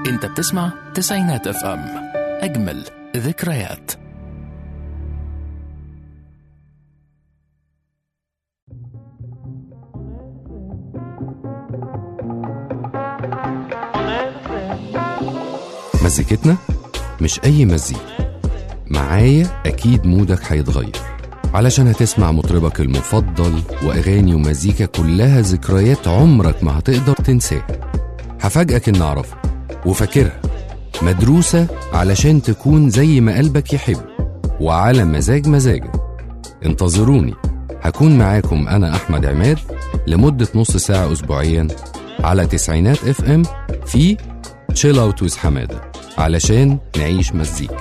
انت بتسمع تسعينات اف ام اجمل ذكريات مزيكتنا مش أي مزيكا معايا أكيد مودك هيتغير علشان هتسمع مطربك المفضل وأغاني ومزيكا كلها ذكريات عمرك ما هتقدر تنساها هفاجئك إن أعرفها وفاكرها مدروسة علشان تكون زي ما قلبك يحب وعلى مزاج مزاجك انتظروني هكون معاكم أنا أحمد عماد لمدة نص ساعة أسبوعيا على تسعينات اف ام في تشيل اوت ويز حماده علشان نعيش مزيكا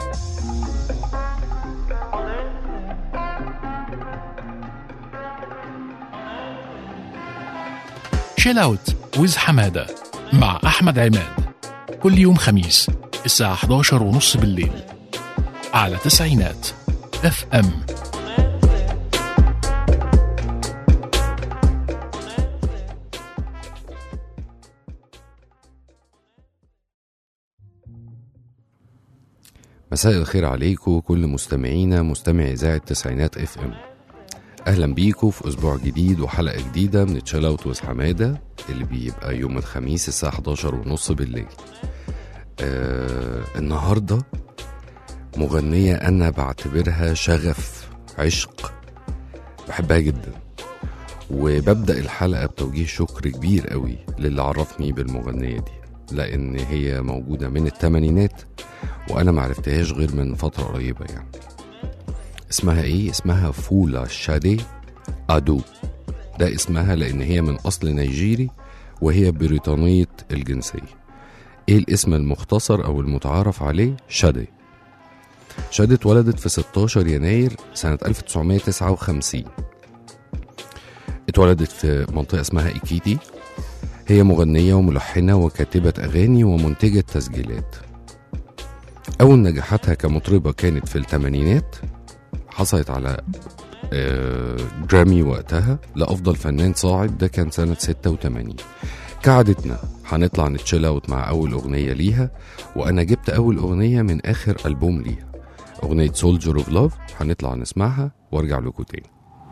شيل اوت ويز حماده مع احمد عماد كل يوم خميس الساعه 11 ونص بالليل على تسعينات اف ام مساء الخير عليكم كل مستمعينا مستمعي اذاعه تسعينات اف ام اهلا بيكم في اسبوع جديد وحلقه جديده من تشيل اوت ويز حماده اللي بيبقى يوم الخميس الساعه 11 ونص بالليل آه النهارده مغنيه انا بعتبرها شغف عشق بحبها جدا وببدا الحلقه بتوجيه شكر كبير قوي للي عرفني بالمغنيه دي لان هي موجوده من الثمانينات وانا معرفتهاش غير من فتره قريبه يعني اسمها ايه اسمها فولا شادي ادو ده اسمها لان هي من اصل نيجيري وهي بريطانيه الجنسيه ايه الاسم المختصر او المتعارف عليه شادي شادي اتولدت في 16 يناير سنة 1959 اتولدت في منطقة اسمها إيكيتي هي مغنية وملحنة وكاتبة أغاني ومنتجة تسجيلات أول نجاحاتها كمطربة كانت في الثمانينات حصلت على آه، جرامي وقتها لأفضل فنان صاعد ده كان سنة 86 كعادتنا هنطلع نتشيل اوت مع أول أغنية ليها وأنا جبت أول أغنية من آخر ألبوم ليها أغنية سولجر اوف لاف هنطلع نسمعها وارجع لكم تاني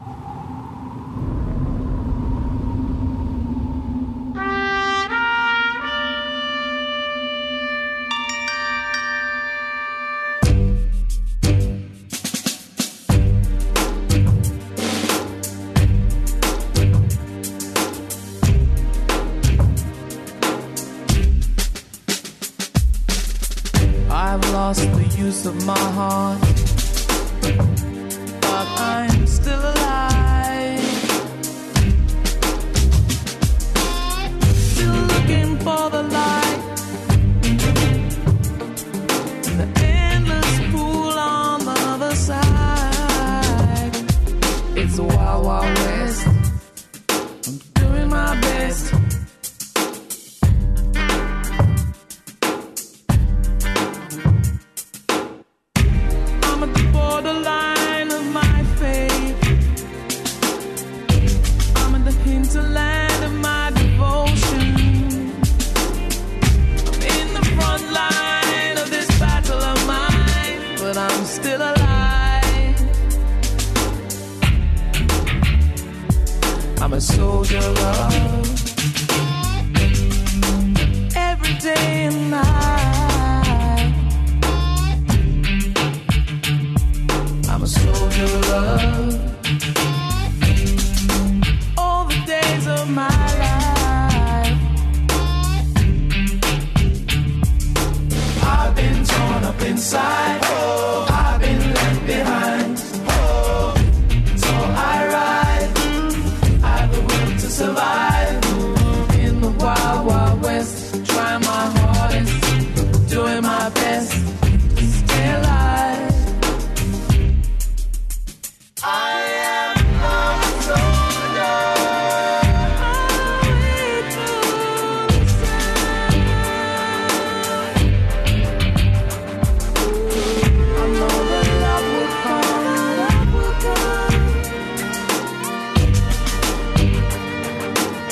I've lost the use of my heart, but I'm still alive. Still looking for the light in the endless pool on the other side. It's a wild, wild west. I'm doing my best. I'm at the borderline of my fate. I'm in the hinterland of my devotion. I'm in the front line of this battle of mine, but I'm still alive. I'm a soldier of love. Every day and night. I'm a soldier of love. All the days of my life. I've been torn up inside. I've been left behind. So I ride. I've the will to survive. In the wild, wild west. Trying my hardest. Doing my best. to Stay alive. I am not a soldier. I know that love will come, love will come.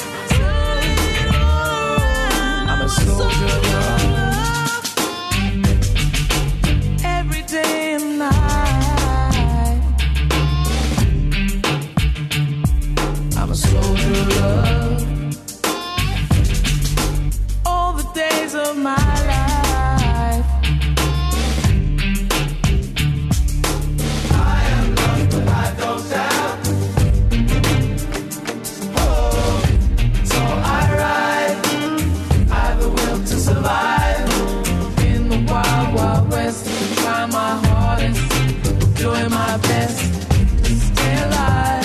I'm a soldier of love. All the days of my life. I am loved, but I don't doubt. Oh, so I ride. I've the will to survive in the wild, wild west. Try my hardest, doing my best to stay alive.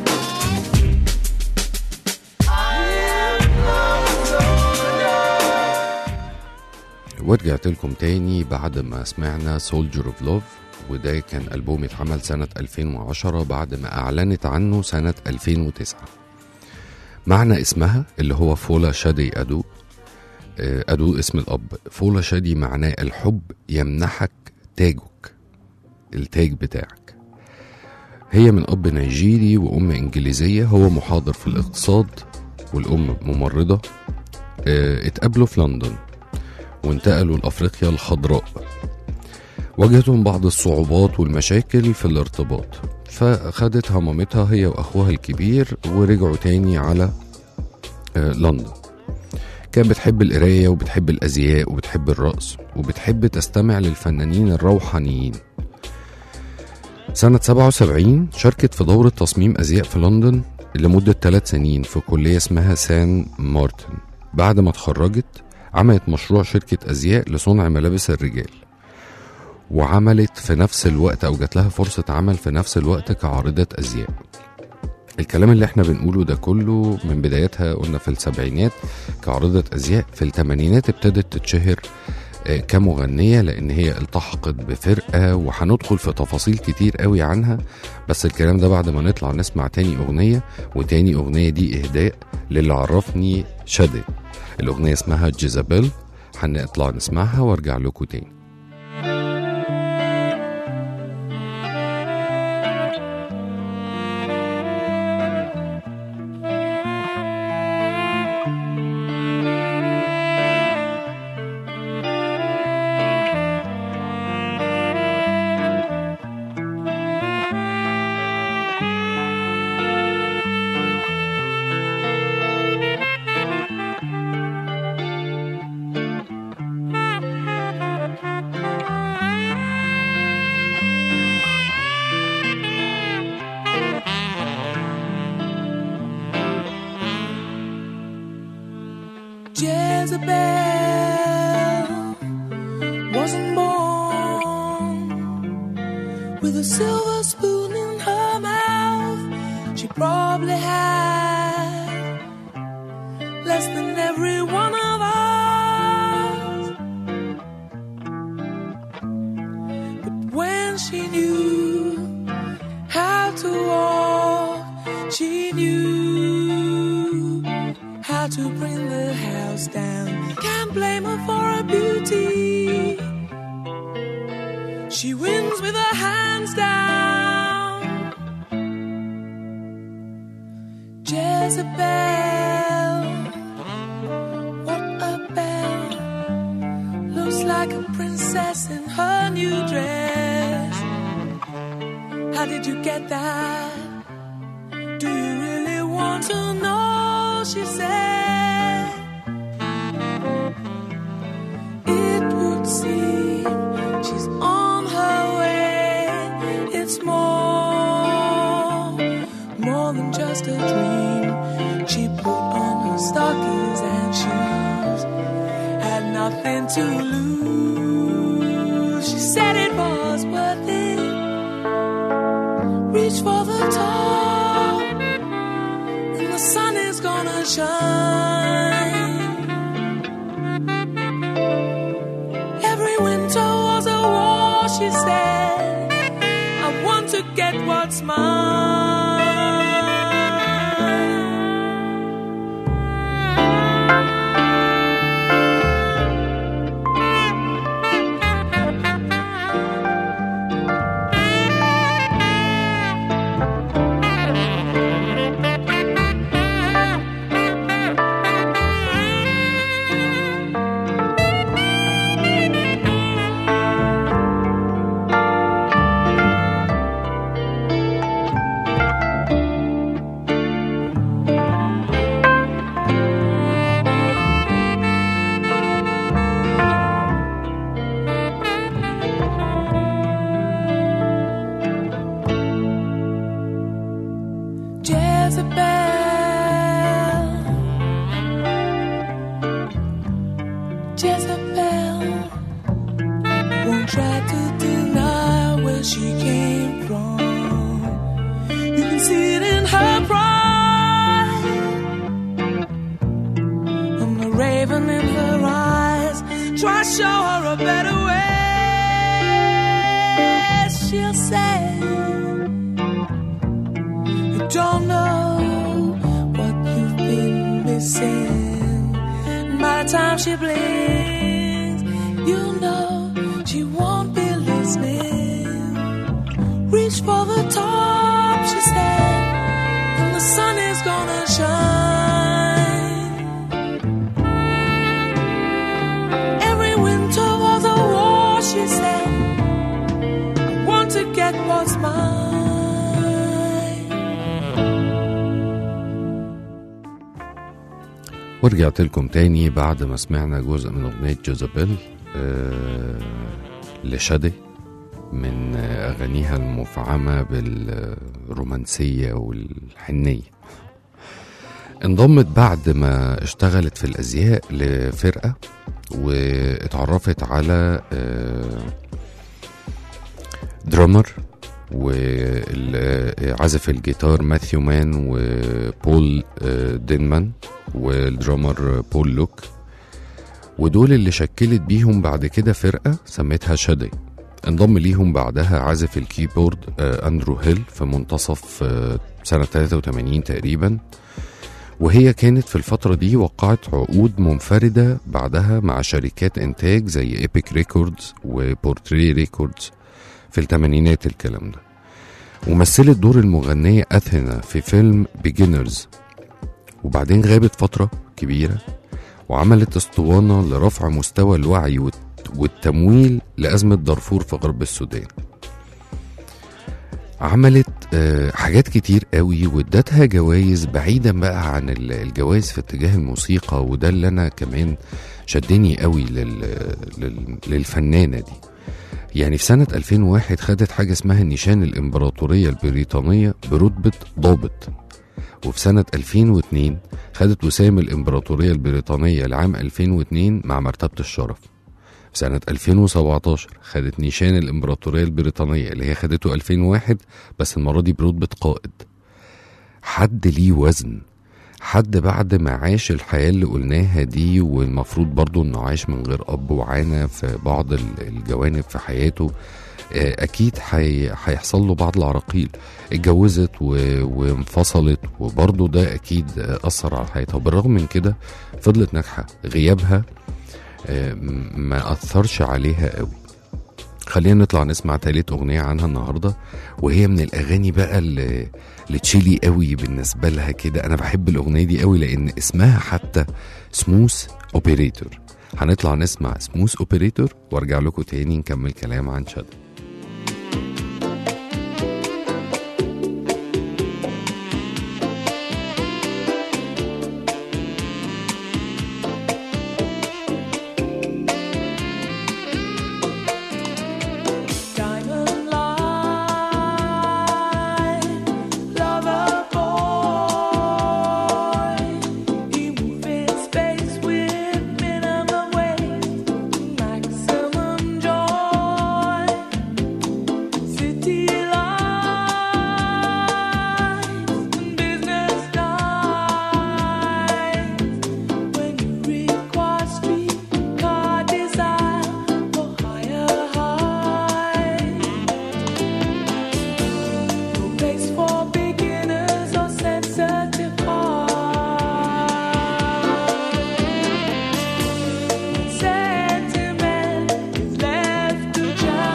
I am not soldier. ورجعت لكم تاني بعد ما سمعنا سولجر اوف لوف وده كان ألبوم اتعمل سنة 2010 بعد ما أعلنت عنه سنة 2009 معنى اسمها اللي هو فولا شادي أدو آه، أدو اسم الأب فولا شادي معناه الحب يمنحك تاجك التاج بتاعك هي من أب نيجيري وأم إنجليزية هو محاضر في الاقتصاد والأم ممرضة آه، اتقابلوا في لندن وانتقلوا لأفريقيا الخضراء واجهتهم بعض الصعوبات والمشاكل في الارتباط فخدتها مامتها هي وأخوها الكبير ورجعوا تاني على آه، لندن كانت بتحب القراية وبتحب الأزياء وبتحب الرقص وبتحب تستمع للفنانين الروحانيين سنة 77 شاركت في دورة تصميم أزياء في لندن لمدة ثلاث سنين في كلية اسمها سان مارتن بعد ما اتخرجت عملت مشروع شركة أزياء لصنع ملابس الرجال وعملت في نفس الوقت أو جات لها فرصة عمل في نفس الوقت كعارضة أزياء الكلام اللي احنا بنقوله ده كله من بدايتها قلنا في السبعينات كعارضة أزياء في الثمانينات ابتدت تتشهر آه، كمغنية لأن هي التحقت بفرقة وهندخل في تفاصيل كتير قوي عنها بس الكلام ده بعد ما نطلع نسمع تاني أغنية وتاني أغنية دي إهداء للي عرفني شادي الأغنية اسمها جيزابيل هنطلع نسمعها وارجع لكم تاني Jezebel wasn't born with a silver spoon in her mouth. She probably had less than every one of us. But when she knew how to walk, she knew how to bring the house down. Can't blame her for her beauty. She wins with her hands down. Jezebel, what a belle. Looks like a princess in her new dress. How did you get that? Do you really want to know? She said. It would seem she's on her way. It's more, more than just a dream. She put on her stockings and shoes, had nothing to lose. She said it was worth it. Reach for the top, and the sun is gonna shine. Every winter was a war, she said. I want to get what's mine. craving in her eyes. Try show her a better way. She'll say, You don't know what you've been missing. And by the time she blinks, you know she won't be listening. Reach for the top, she said, and the sun is gonna shine. Every winter was a war, she said. I want to get what's mine. ورجعت لكم تاني بعد ما سمعنا جزء من أغنية جوزابيل آه لشادي من آه، أغانيها المفعمة بالرومانسية والحنية انضمت بعد ما اشتغلت في الأزياء لفرقة واتعرفت على آه، درامر وعازف الجيتار ماثيو مان وبول آه، دينمان والدرامر بول لوك ودول اللي شكلت بيهم بعد كده فرقة سميتها شادي انضم ليهم بعدها عازف الكيبورد آه، أندرو هيل في منتصف آه، سنة 83 تقريبا وهي كانت في الفترة دي وقعت عقود منفردة بعدها مع شركات إنتاج زي إيبك ريكوردز وبورتري ريكوردز في الثمانينات الكلام ده ومثلت دور المغنية أثينا في فيلم بيجنرز وبعدين غابت فترة كبيرة وعملت اسطوانة لرفع مستوى الوعي والت- والتمويل لأزمة دارفور في غرب السودان عملت آه، حاجات كتير قوي وادتها جوائز بعيدا بقى عن ال- الجوائز في اتجاه الموسيقى وده اللي انا كمان شدني قوي لل... لل... للفنانة دي يعني في سنة 2001 خدت حاجة اسمها نيشان الإمبراطورية البريطانية برتبة ضابط وفي سنة 2002 خدت وسام الإمبراطورية البريطانية لعام 2002 مع مرتبة الشرف في سنة 2017 خدت نيشان الإمبراطورية البريطانية اللي هي خدته 2001 بس المرة دي برتبة قائد حد ليه وزن حد بعد ما عاش الحياة اللي قلناها دي والمفروض برضو انه عاش من غير اب وعانى في بعض ال- الجوانب في حياته آه، اكيد حي- هيحصل له بعض العراقيل اتجوزت و- وانفصلت وبرضه ده اكيد آه، اثر على حياتها وبالرغم من كده فضلت ناجحه غيابها آه، م- ما اثرش عليها قوي خلينا نطلع نسمع تالت اغنيه عنها النهارده وهي من الاغاني بقى اللي اللي تشيلي قوي بالنسبه لها كده انا بحب الاغنيه دي قوي لان اسمها حتى سموث اوبريتور هنطلع نسمع سموث اوبريتور وارجع لكم تاني نكمل كلام عن شادو Diamond line, lover boy. You move in space with minimum waste, maximum joy. City lights and business nights. When you require streetcar desire for higher heights. No place for beginners or sensitive hearts. Sentiment is left to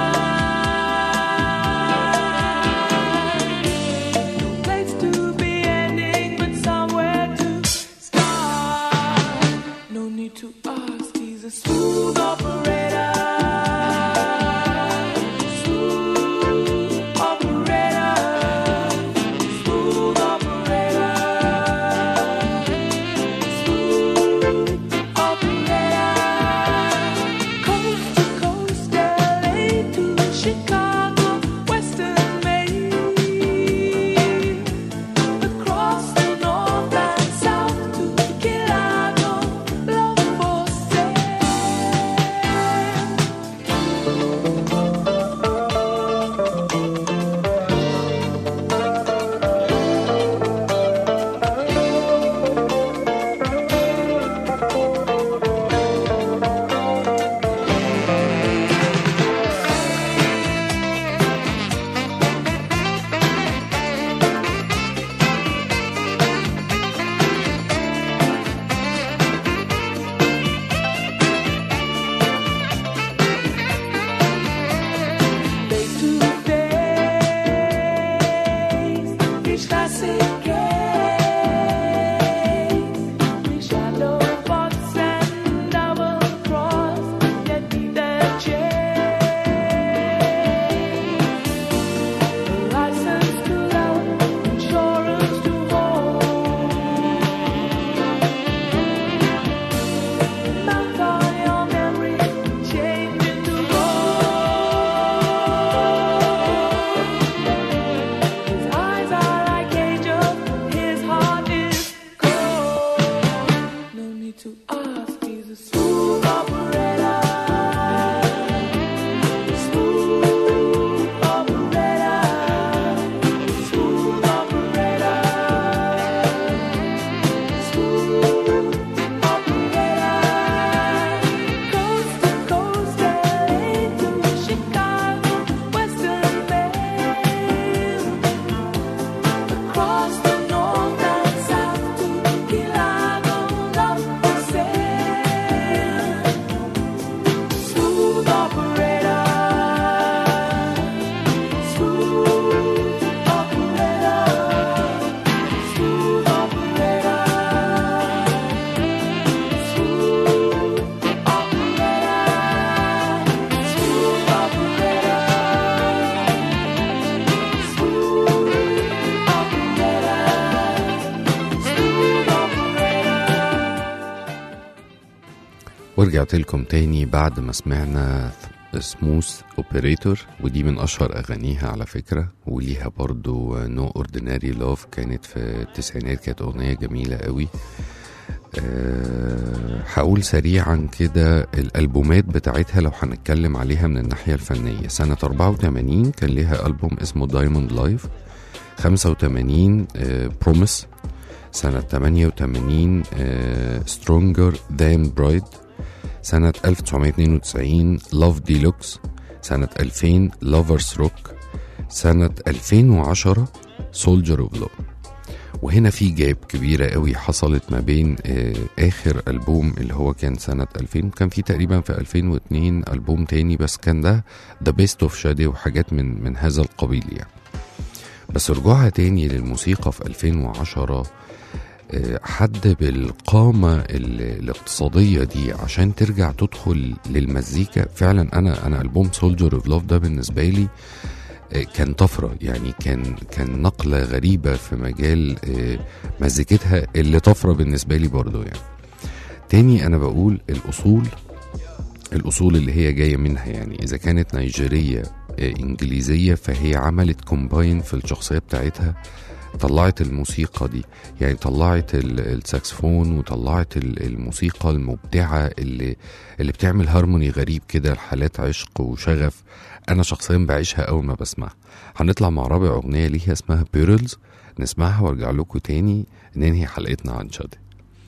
dry. No place to be ending, but somewhere to start. No need to ask, he's a smooth operator. Smooth operator. Smooth operator. Smooth operator. Coast to coast, LA to Chicago, Western Maine. Across the north and south to Chicago, love for sale. to ask. He's a smooth operator. Smooth operator. Smooth operator. Smooth operator. Coast to coast, LA to Chicago, Western Maine. Across the north and south to Key Largo, love the same. Smooth operator. Smooth operator. Smooth operator. Smooth operator. Smooth operator. Smooth ورجعت لكم تاني بعد ما سمعنا سموث اوبريتور ودي من اشهر اغانيها على فكره وليها برضو نو اورديناري لوف كانت في التسعينات كانت اغنيه جميله قوي أه هقول سريعا كده الالبومات بتاعتها لو هنتكلم عليها من الناحيه الفنيه سنه 84 كان ليها البوم اسمه دايموند لايف 85 بروميس سنة 88 سترونجر ذان برايد سنة 1992 لاف ديلوكس سنة 2000 لافرز روك سنة 2010 سولجر اوف لو وهنا في جاب كبيرة قوي حصلت ما بين آه، آخر ألبوم اللي هو كان سنة 2000 كان في تقريبا في 2002 ألبوم تاني بس كان ده ذا بيست اوف شادي وحاجات من من هذا القبيل يعني بس رجوعها تاني للموسيقى في 2010 آه، حد بالقامة ال- الاقتصادية دي عشان ترجع تدخل للمزيكا فعلا أنا أنا ألبوم سولجر اوف لاف ده بالنسبة لي آه، كان طفرة يعني كان كان نقلة غريبة في مجال آه، مزيكتها اللي طفرة بالنسبة لي برضو يعني تاني أنا بقول الأصول الأصول اللي هي جاية منها يعني إذا كانت نيجيرية آه، إنجليزية فهي عملت كومباين في الشخصية بتاعتها طلعت الموسيقى دي يعني طلعت ال- الساكسفون وطلعت ال- الموسيقى المبدعة اللي اللي بتعمل هارموني غريب كده لحالات عشق وشغف انا شخصيا بعيشها اول ما بسمعها هنطلع مع رابع اغنية ليها اسمها بيرلز نسمعها وارجع لكم تاني ننهي حلقتنا عن شادي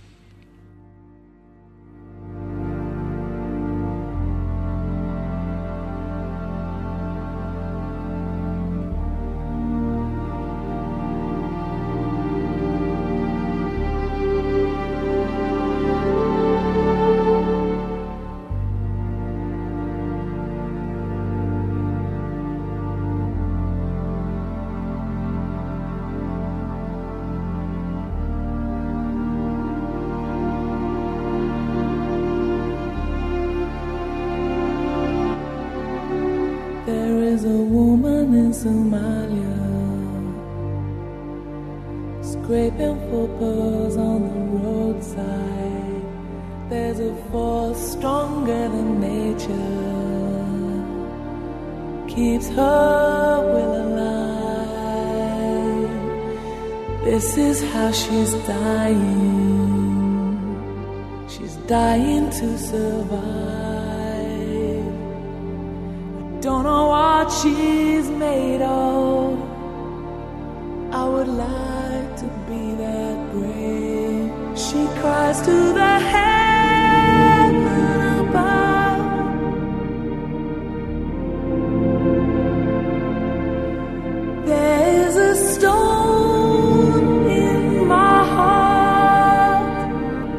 There is a woman in Somalia scraping for pearls on the roadside. There's a force stronger than nature, keeps her will alive. This is how she's dying. She's dying to survive. Don't know what she's made of. I would like to be that brave. She cries to the heaven above. There's a stone in my heart.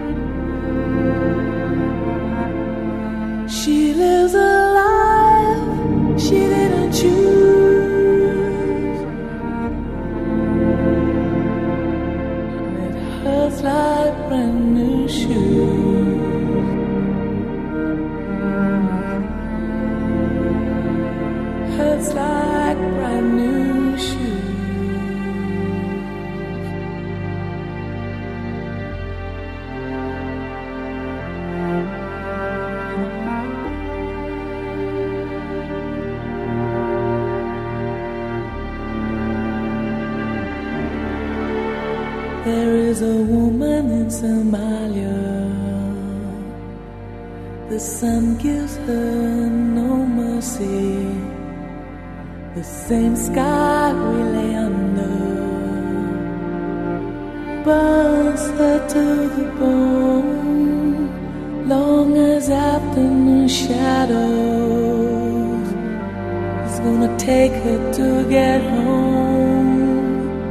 She lives a life she didn't choose. And it hurts like brand new shoes. Hurts like brand new shoes. There is a woman in Somalia The sun gives her no mercy. The same sky we lay under burns her to the bone. Long as afternoon shadows is gonna take her to get home.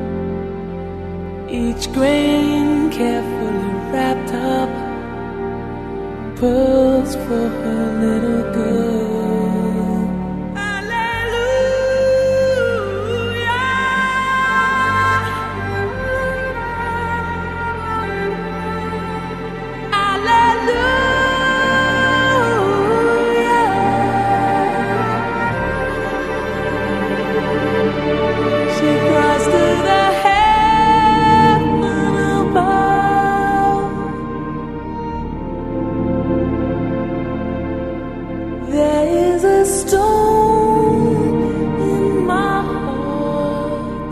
Each grain carefully wrapped up pearls for her little girl. She cries to the heaven above. There is a stone in my heart.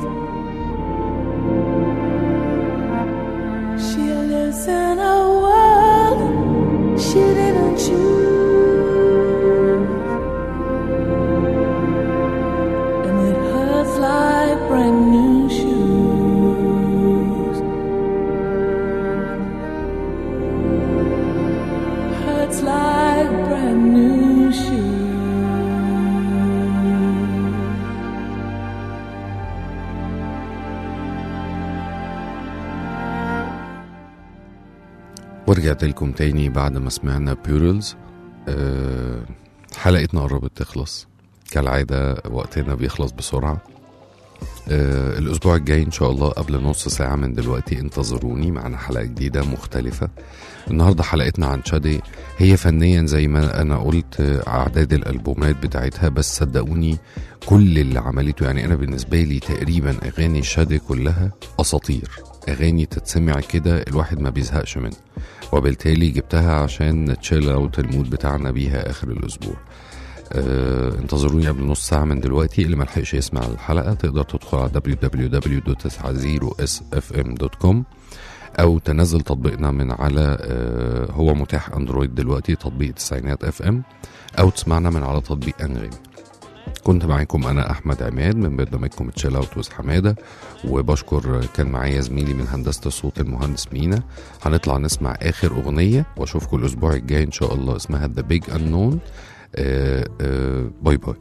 She lives in a world she didn't choose. And it hurts like brand new shoes. Hurts like brand new shoes. ورجعت لكم تاني بعد ما سمعنا بيورلز أه حلقتنا قربت تخلص كالعادة وقتنا بيخلص بسرعة أه الأسبوع الجاي إن شاء الله قبل نص ساعة من دلوقتي انتظروني معنا حلقة جديدة مختلفة النهاردة حلقتنا عن شادي هي فنيا زي ما أنا قلت آه، أعداد الألبومات بتاعتها بس صدقوني كل اللي عملته يعني أنا بالنسبة لي تقريبا أغاني شادي كلها أساطير أغاني تتسمع كده الواحد ما بيزهقش منها وبالتالي جبتها عشان نتشيل اوت المود بتاعنا بيها اخر الاسبوع آه انتظروني قبل نص ساعة من دلوقتي اللي ملحقش يسمع الحلقة تقدر تدخل على www.90sfm.com أو تنزل تطبيقنا من على آه هو متاح أندرويد دلوقتي تطبيق تسعينات اف ام أو تسمعنا من على تطبيق أنغامي كنت معاكم أنا أحمد عماد من برنامجكم تشيل أوت ويز حمادة وبشكر كان معايا زميلي من هندسة الصوت المهندس مينا هنطلع نسمع آخر أغنية وأشوفكم الأسبوع الجاي إن شاء الله اسمها ذا بيج أنون باي باي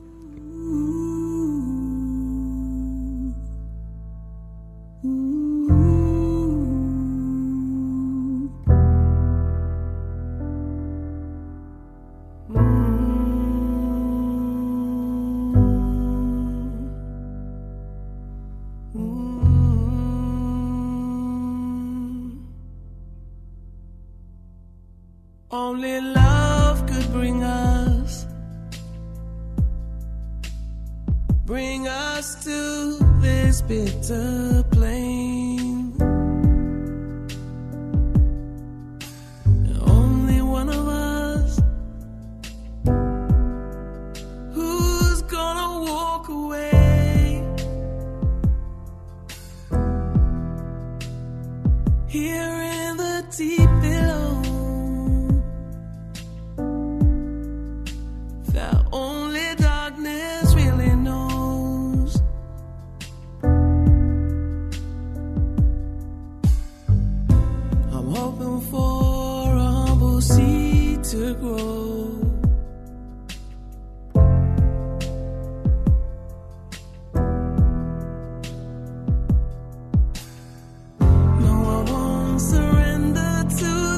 Only love could bring us, bring us to this bitter plain. Only one of us who's gonna walk away. Here in the deep below. that only darkness really knows. I'm hoping for a humble seed to grow. No, I won't surrender to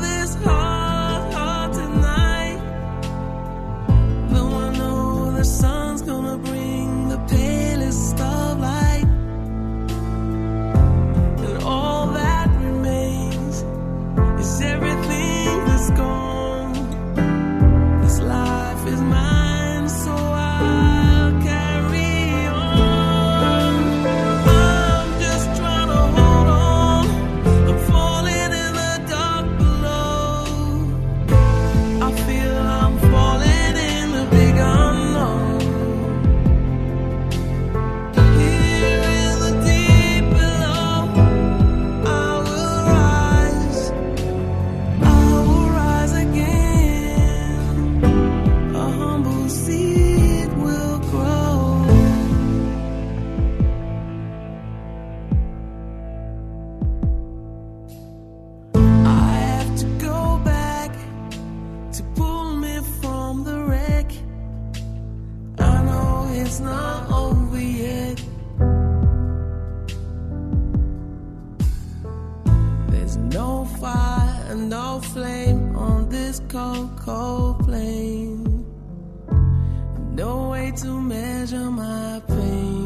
it's not over yet. There's no fire and no flame on this cold, cold plane. No way to measure my pain.